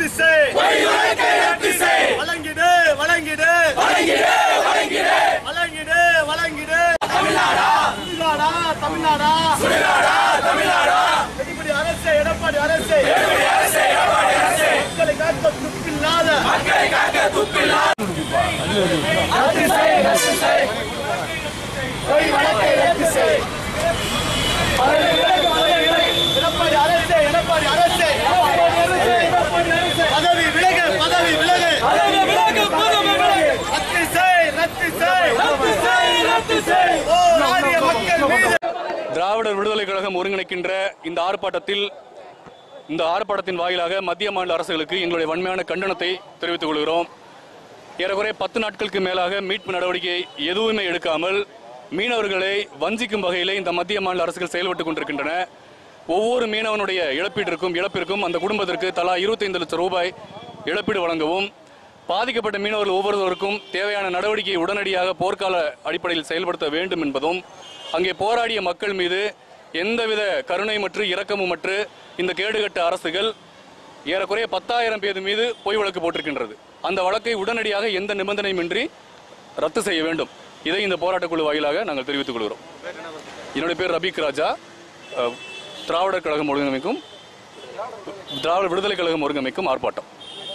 ரத்து செய் வழங்கிடு வழங்கிடு வழங்கிடு வழங்கிடு தமிழ்நாடா தமிழ்நாடா எடப்பாடி அரசே எடப்பாடி அரசே மக்களை காக்க துப்பில்லாத ரத்து செய், ரத்து செய். பொய் வழக்கை ரத்து செய். எடப்பாடி அரசே எடப்பாடி அரசே பதவி விலகு பதவி விலகு ரத்து செய் ரத்து செய் ஓ நாடிய மக்கள் மீது திராவிடர் விடுதலை கழகம் ஒருங்கிணைக்கின்ற இந்த ஆர்ப்பாட்டத்தில் இந்த ஆர்ப்பாட்டத்தின் வாயிலாக மத்திய மாநில அரசுகளுக்கு எங்களுடைய வன்மையான கண்டனத்தை தெரிவித்துக் கொள்கிறோம் ஏறக்குறைய பத்து நாட்களுக்கு மேலாக மீட்பு நடவடிக்கை எதுவுமே எடுக்காமல் மீனவர்களை வஞ்சிக்கும் வகையிலே இந்த மத்திய மாநில அரசுகள் செயல்பட்டுக் கொண்டிருக்கின்றன ஒவ்வொரு மீனவனுடைய இழப்பீட்டிற்கும் இழப்பிற்கும் அந்த குடும்பத்திற்கு தலா 25 லட்சம் ரூபாய் இழப்பீடு வழங்கவும் பாதிக்கப்பட்ட மீனவர்கள் ஒவ்வொருவருக்கும் தேவையான நடவடிக்கையை உடனடியாக போர்க்கால அடிப்படையில் செயல்படுத்த வேண்டும் என்பதும் அங்கே போராடிய மக்கள் மீது எந்தவித கருணை மற்றும் இரக்கமும் மற்று இந்த கேடுகட்ட அரசுகள் ஏறக்குறைய பத்தாயிரம் பேர் மீது பொய் வழக்கு போட்டிருக்கின்றது அந்த வழக்கை உடனடியாக எந்த நிபந்தனையுமின்றி ரத்து செய்ய வேண்டும் இதை இந்த போராட்டக் குழு வாயிலாக நாங்கள் தெரிவித்துக் கொள்கிறோம் என்னுடைய பேர் ரபீக் ராஜா அஹ், திராவிடர் கழகம் ஒருங்கமைக்கும் திராவிட விடுதலை கழகம் ஒருங்கமைக்கும் ஆர்ப்பாட்டம்